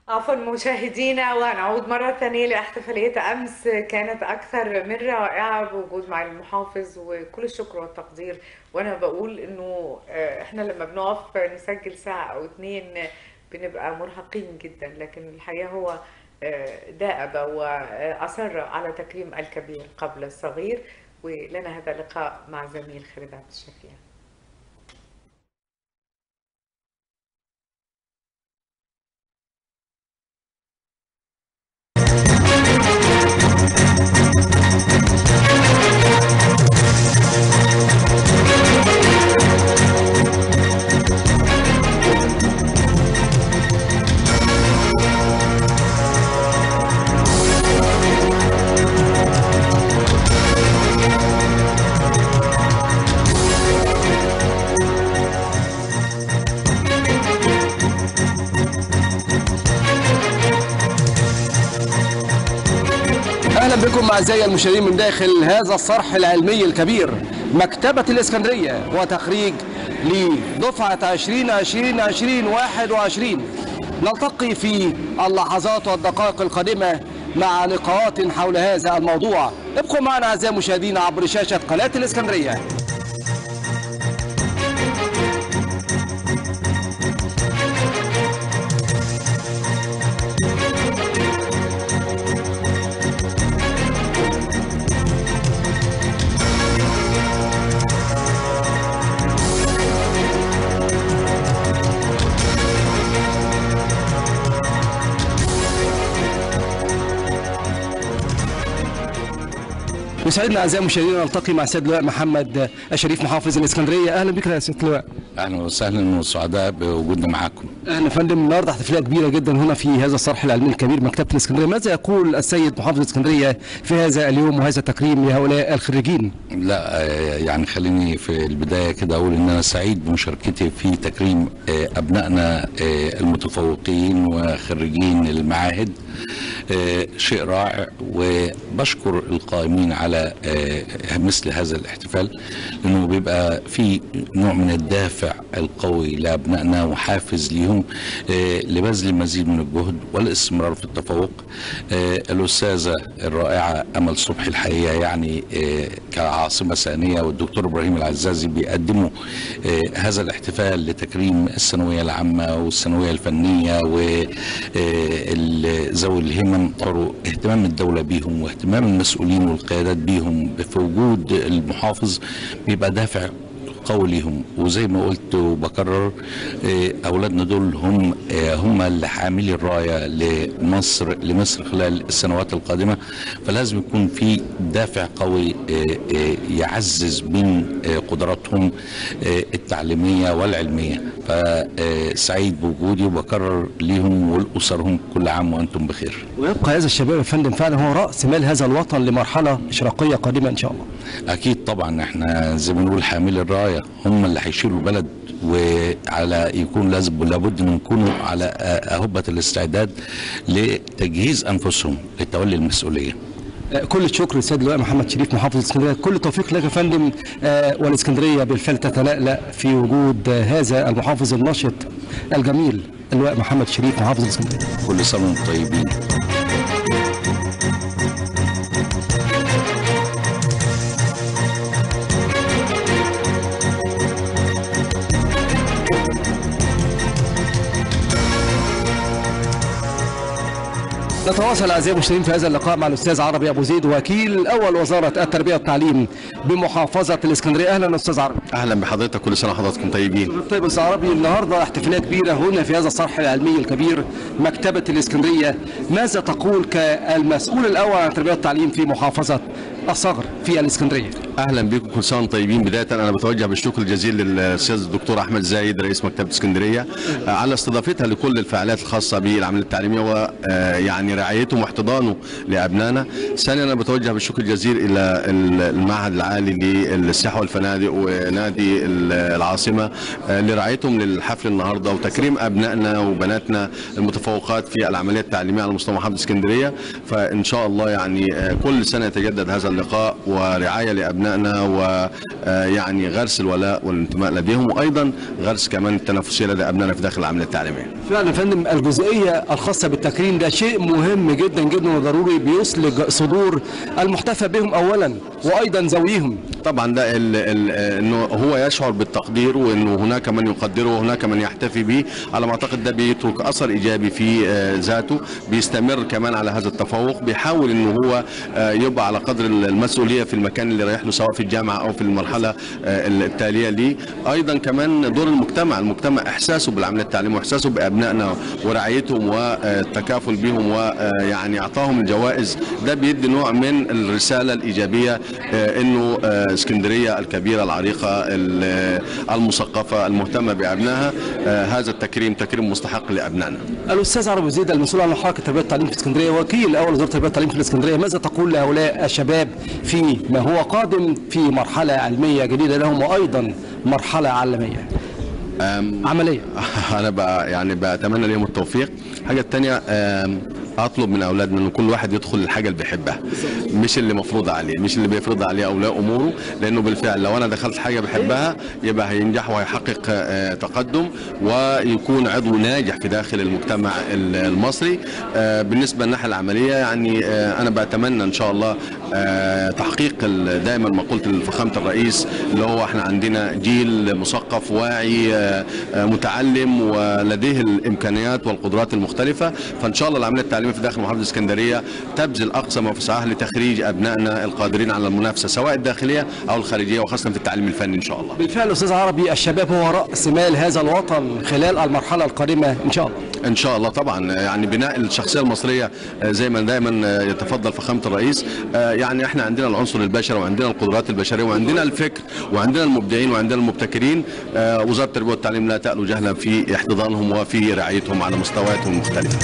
عفوا مشاهدينا ونعود مرة ثانية لاحتفالية أمس كانت أكثر من رائعة بوجود مع المحافظ وكل الشكر والتقدير وأنا بقول إنه آه، إحنا لما بنقف نسجل ساعة أو اتنين بنبقى مرهقين جدا لكن الحقيقة هو آه، دأب وأصر على تكريم الكبير قبل الصغير ولنا هذا اللقاء مع زميل خالد عبد الشفيع اهلا بكم اعزائي المشاهدين من داخل هذا الصرح العلمي الكبير مكتبة الاسكندرية وتخريج لدفعة 2020 2021 نلتقي في اللحظات والدقائق القادمة مع لقاءات حول هذا الموضوع ابقوا معنا اعزائي المشاهدين عبر شاشة قناة الاسكندرية يسعدنا اعزائي المشاهدين ان نلتقي مع سيد اللواء محمد الشريف محافظ الاسكندريه اهلا بك يا سيد اللواء اهلا وسهلا وسعداء بوجودنا معاكم اهلا يا فندم النهارده احتفاليه كبيره جدا هنا في هذا الصرح العلمي الكبير مكتبه الاسكندريه ماذا يقول السيد محافظ الاسكندريه في هذا اليوم وهذا التكريم لهؤلاء الخريجين لا آه، يعني خليني في البدايه كده اقول ان انا سعيد بمشاركتي في تكريم آه، ابنائنا آه، المتفوقين وخريجين المعاهد آه، شيء رائع وبشكر القائمين على آه، مثل هذا الاحتفال لانه بيبقى في نوع من الدافع القوي لابنائنا وحافز ليهم آه، لبذل المزيد من الجهد والاستمرار في التفوق آه، الاستاذه الرائعه امل صبحي الحقيقه يعني آه، كعاصمه ثانيه والدكتور ابراهيم العزازي بيقدموا آه، هذا الاحتفال لتكريم الثانويه العامه والثانويه الفنيه وذوي الهمم طروا اهتمام الدوله بيهم واهتمام المسؤولين والقيادات بيهم في وجود المحافظ بيبقى دافع قوي ليهم وزي ما قلت وبكرر آه، اولادنا دول هم آه، هم اللي حاملي الرايه لمصر لمصر خلال السنوات القادمه فلازم يكون في دافع قوي آه، آه، يعزز من آه، قدراتهم آه، التعليميه والعلميه فسعيد بوجودي وبكرر ليهم ولاسرهم كل عام وانتم بخير ويبقى هذا الشباب يا فندم فعلا هو راس مال هذا الوطن لمرحله اشراقيه قادمه ان شاء الله اكيد طبعا احنا زي ما نقول حامل الرايه هم اللي هيشيلوا البلد وعلى يكون لازم لابد ان يكونوا على اهبه الاستعداد لتجهيز انفسهم لتولي المسؤوليه آه، كل الشكر للسيد اللواء محمد شريف محافظ الاسكندريه كل التوفيق لك يا فندم آه، والاسكندريه بالفعل تتلألأ في وجود آه، هذا المحافظ النشط الجميل اللواء محمد شريف محافظ الاسكندريه كل سنه وانتم طيبين نتواصل اعزائي المشاهدين في هذا اللقاء مع الاستاذ عربي ابو زيد وكيل اول وزاره التربيه والتعليم بمحافظه الاسكندريه اهلا استاذ عربي اهلا بحضرتك كل سنه وحضراتكم طيبين طيب استاذ عربي النهارده احتفاليه كبيره هنا في هذا الصرح العلمي الكبير مكتبه الاسكندريه ماذا تقول كالمسؤول الاول عن التربيه والتعليم في محافظه الصغر في الاسكندريه اهلا بكم كل سنه وانتم طيبين بدايه انا بتوجه بالشكر الجزيل للاستاذ الدكتور احمد زايد رئيس مكتبه اسكندريه آه، على استضافتها لكل الفعاليات الخاصه بالعمليه التعليميه ويعني رعايتهم واحتضانه لابنائنا ثانيا انا بتوجه بالشكر الجزيل الى ال- المعهد العالي للسياحه والفنادق ونادي ال- العاصمه آه، لرعايتهم للحفل النهارده وتكريم ابنائنا وبناتنا المتفوقات في العمليه التعليميه على مستوى محافظه اسكندريه فان شاء الله يعني آه، كل سنه يتجدد هذا اللقاء ورعايه لابنائنا ويعني غرس الولاء والانتماء لديهم وايضا غرس كمان التنافسيه لدى ابنائنا في داخل العمليه التعليميه. فعلا يا فندم الجزئيه الخاصه بالتكريم ده شيء مهم جدا جدا وضروري بيسلج صدور المحتفى بهم اولا وايضا ذويهم طبعا ده ال ال انه هو يشعر بالتقدير وانه هناك من يقدره وهناك من يحتفي به على ما اعتقد ده بيترك اثر ايجابي في آه، ذاته بيستمر كمان على هذا التفوق بيحاول انه هو آه، يبقى على قدر المسؤوليه في المكان اللي رايح له سواء في الجامعه او في المرحله آه، التاليه ليه ايضا كمان دور المجتمع المجتمع احساسه بالعمليه التعليميه واحساسه بابنائنا ورعايتهم والتكافل بهم ويعني اعطاهم الجوائز ده بيدي نوع من الرساله الايجابيه آه، انه آه، اسكندريه الكبيره العريقه ال- المثقفه المهتمه بابنائها آه، هذا التكريم تكريم مستحق لابنائنا الاستاذ عربي زيد المسؤول عن حركه التربيه والتعليم في اسكندريه وكيل اول وزاره التربيه والتعليم في الاسكندريه ماذا تقول لهؤلاء الشباب في ما هو قادم في مرحله علميه جديده لهم وايضا مرحله علميه عمليه انا بقى يعني بتمنى لهم التوفيق الحاجه الثانيه اطلب من اولادنا ان كل واحد يدخل الحاجه اللي بيحبها مش اللي مفروض عليه مش اللي بيفرض عليه اولياء اموره لانه بالفعل لو انا دخلت حاجه بحبها يبقى هينجح وهيحقق آه، تقدم ويكون عضو ناجح في داخل المجتمع ال- المصري آه، بالنسبه للناحيه العمليه يعني آه، انا بتمنى ان شاء الله آه، تحقيق ال- دائما ما قلت لفخامه الرئيس اللي هو احنا عندنا جيل مثقف واعي آه، آه، متعلم ولديه الامكانيات والقدرات المختلفه فان شاء الله العمليه التعليميه في داخل محافظه اسكندريه تبذل اقصى ما في وسعها لتخريج ابنائنا القادرين على المنافسه سواء الداخليه او الخارجيه وخاصه في التعليم الفني ان شاء الله بالفعل استاذ عربي الشباب هو راس مال هذا الوطن خلال المرحله القادمه ان شاء الله ان شاء الله طبعا يعني بناء الشخصيه المصريه آه، زي ما دايما آه، يتفضل فخامه الرئيس آه، يعني احنا عندنا العنصر البشري وعندنا القدرات البشريه وعندنا الفكر وعندنا المبدعين وعندنا المبتكرين آه، وزاره التربيه والتعليم لا تألو جهلا في احتضانهم وفي رعايتهم على مستوياتهم المختلفه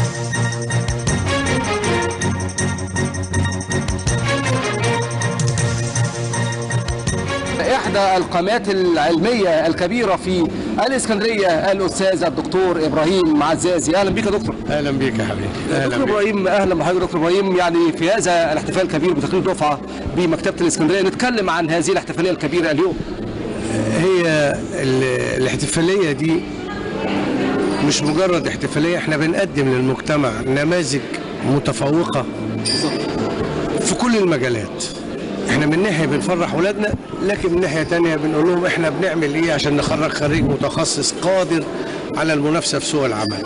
احدى القامات العلميه الكبيره في الاسكندريه الاستاذ الدكتور ابراهيم عزازي اهلا بك يا دكتور اهلا بيك يا حبيبي اهلا دكتور بيك ابراهيم اهلا بحضرتك دكتور ابراهيم يعني في هذا الاحتفال الكبير بتقرير دفعه بمكتبه الاسكندريه نتكلم عن هذه الاحتفاليه الكبيره اليوم هي ال- الاحتفاليه دي مش مجرد احتفاليه احنا بنقدم للمجتمع نماذج متفوقه في كل المجالات احنا من ناحيه بنفرح ولادنا لكن من ناحيه تانية بنقول لهم احنا بنعمل ايه عشان نخرج خريج متخصص قادر على المنافسه في سوق العمل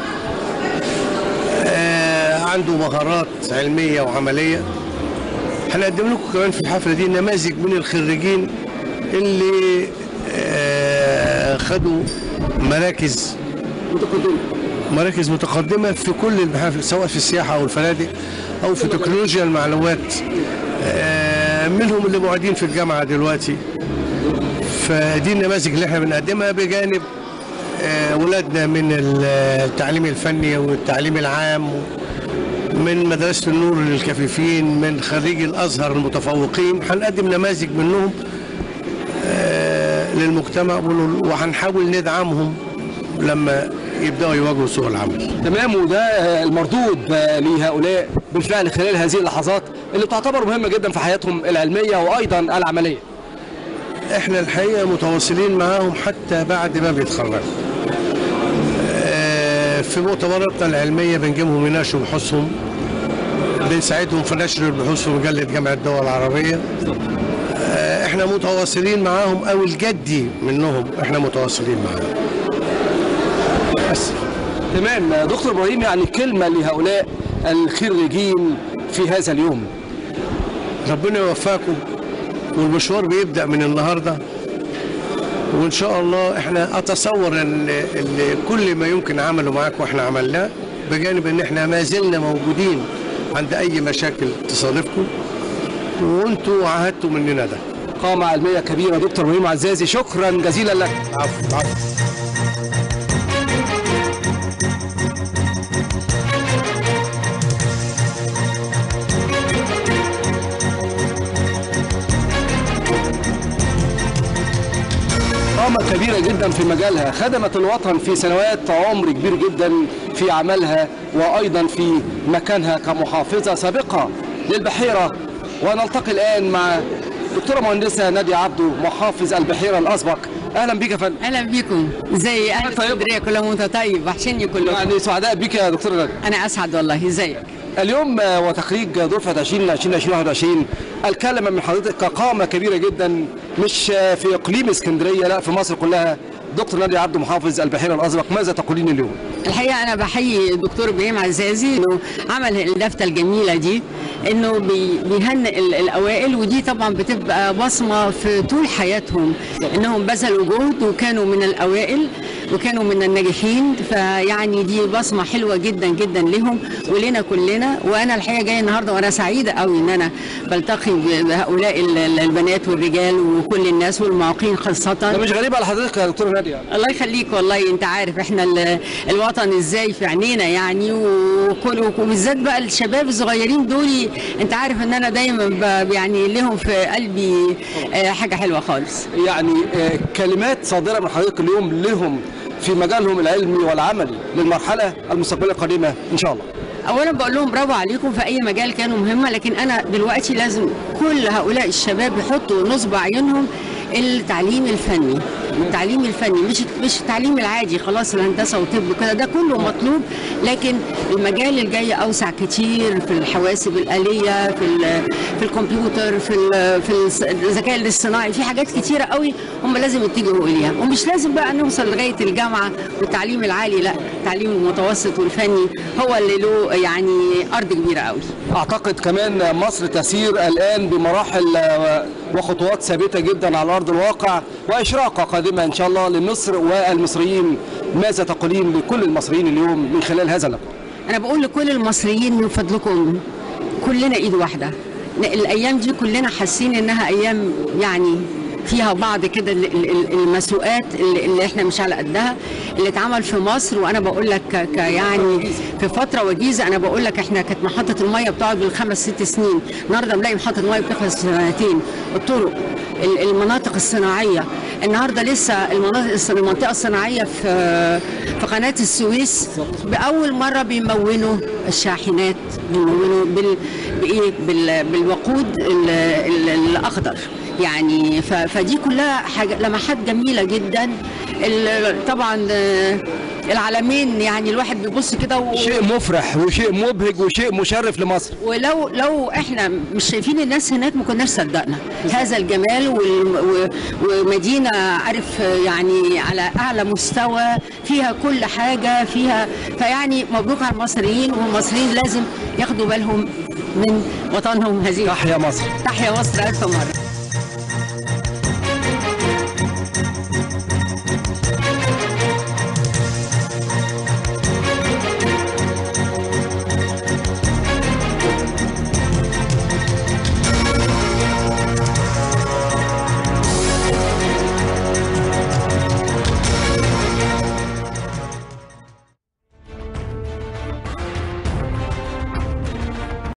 آه عنده مهارات علميه وعمليه هنقدم لكم كمان في الحفله دي نماذج من الخريجين اللي آه خدوا مراكز مراكز متقدمه في كل المحافل سواء في السياحه او الفنادق او في تكنولوجيا المعلومات آه منهم اللي معيدين في الجامعه دلوقتي فدي النماذج اللي احنا بنقدمها بجانب آه، ولادنا من التعليم الفني والتعليم العام من مدرسة النور للكفيفين من خريجي الأزهر المتفوقين هنقدم نماذج منهم آه، للمجتمع ون- وهنحاول ندعمهم لما يبدأوا يواجهوا سوق العمل تمام وده آه، المردود آه، لهؤلاء بالفعل خلال هذه اللحظات اللي تعتبر مهمه جدا في حياتهم العلميه وايضا العمليه احنا الحقيقة متواصلين معاهم حتى بعد ما بيتخرجوا آه، في مؤتمراتنا العلمية بنجيبهم يناقشوا بحوثهم بنساعدهم في نشر البحوث في مجلة جامعة الدول العربية آه، احنا متواصلين معاهم او الجدي منهم احنا متواصلين معاهم بس تمام آه، دكتور ابراهيم يعني كلمه لهؤلاء الخريجين في هذا اليوم ربنا يوفقكم والمشوار بيبدأ من النهاردة وإن شاء الله إحنا أتصور إن إن كل ما يمكن عمله معاكم إحنا عملناه بجانب إن إحنا ما زلنا موجودين عند أي مشاكل تصادفكم وأنتوا عهدتوا مننا ده قامه علميه كبيره دكتور ابراهيم عزازي شكرا جزيلا لك عفو عفو قامة كبيرة جدا في مجالها خدمت الوطن في سنوات عمر كبير جدا في عملها وأيضا في مكانها كمحافظة سابقة للبحيرة ونلتقي الآن مع دكتورة مهندسة نادية عبده محافظ البحيرة الأسبق أهلا بك يا فندم اهلا بيكم زي اهل طيب. اسكندريه كلهم وانت طيب وحشني كلكم يعني سعداء بك يا دكتورة نادية انا اسعد والله ازيك اليوم آه، وتخريج دفعة 2020 2021 الكلمة من حضرتك كقامة كبيرة جدا مش آه، في إقليم اسكندرية لا في مصر كلها دكتور نادية عبده محافظ البحيرة الأسبق ماذا تقولين اليوم؟ الحقيقه انا بحيي الدكتور ابراهيم عزازي انه عمل اللفته الجميله دي انه بي- بيهنئ ال- الاوائل ودي طبعا بتبقى بصمه في طول حياتهم انهم بذلوا جهد وكانوا من الاوائل وكانوا من الناجحين فيعني دي بصمه حلوه جدا جدا لهم ولنا كلنا وانا الحقيقه جايه النهارده وانا سعيده قوي ان انا بلتقي ب- بهؤلاء ال- ال- البنات والرجال وكل الناس والمعاقين خاصه ده مش غريب على حضرتك يا دكتورة نادية الله يخليك والله انت عارف احنا ال- الوطن ازاي في عينينا يعني وكل وبالذات بقى الشباب الصغيرين دول انت عارف ان انا دايما ب- يعني لهم في قلبي آه، حاجه حلوه خالص يعني آه، كلمات صادرة من حضرتك اليوم لهم في مجالهم العلمي والعملي للمرحلة المستقبلية القادمة إن شاء الله اولا بقول لهم برافو عليكم في اي مجال كانوا مهمه لكن انا دلوقتي لازم كل هؤلاء الشباب يحطوا نصب عينهم التعليم الفني التعليم الفني مش مش التعليم العادي خلاص الهندسه وطب وكده ده كله مطلوب لكن المجال الجاي اوسع كتير في الحواسب الاليه في ال- في الكمبيوتر في ال- في الس- الذكاء الاصطناعي في حاجات كتيره قوي هم لازم يتجهوا اليها ومش لازم بقى نوصل لغايه الجامعه والتعليم العالي لا التعليم المتوسط والفني هو اللي له يعني ارض كبيره قوي أعتقد كمان مصر تسير الآن بمراحل آه، وخطوات ثابتة جدا على أرض الواقع وإشراقة قادمة إن شاء الله لمصر والمصريين ماذا تقولين لكل المصريين اليوم من خلال هذا اللقاء؟ انا بقول لكل المصريين من فضلكم كلنا ايد واحده الايام دي كلنا حاسين انها ايام يعني فيها بعض كده ال- ال- ال- المسوءات اللي, اللي احنا مش على قدها اللي اتعمل في مصر وانا بقول لك ك- ك- يعني في فتره وجيزه انا بقول لك احنا كانت محطه الميه بتقعد بالخمس ست سنين النهارده بنلاقي محطه الميه بتخلص سنتين الطرق ال- المناطق الصناعيه النهارده لسه المناطق الص- المنطقه الصناعيه في في قناه السويس باول مره بيمونوا الشاحنات بيمونوا بال بايه بال بالوقود ال- ال- الاخضر يعني ف- فدي كلها حاجه لمحات جميله جدا ال- طبعا آه، العالمين يعني الواحد بيبص كده و... شيء مفرح وشيء مبهج وشيء مشرف لمصر ولو لو احنا مش شايفين الناس هناك ما كناش صدقنا هذا الجمال وال- و- ومدينه عارف يعني على اعلى مستوى فيها كل حاجه فيها فيعني مبروك على المصريين والمصريين لازم ياخدوا بالهم من وطنهم هذه تحيا مصر تحيا مصر الف مره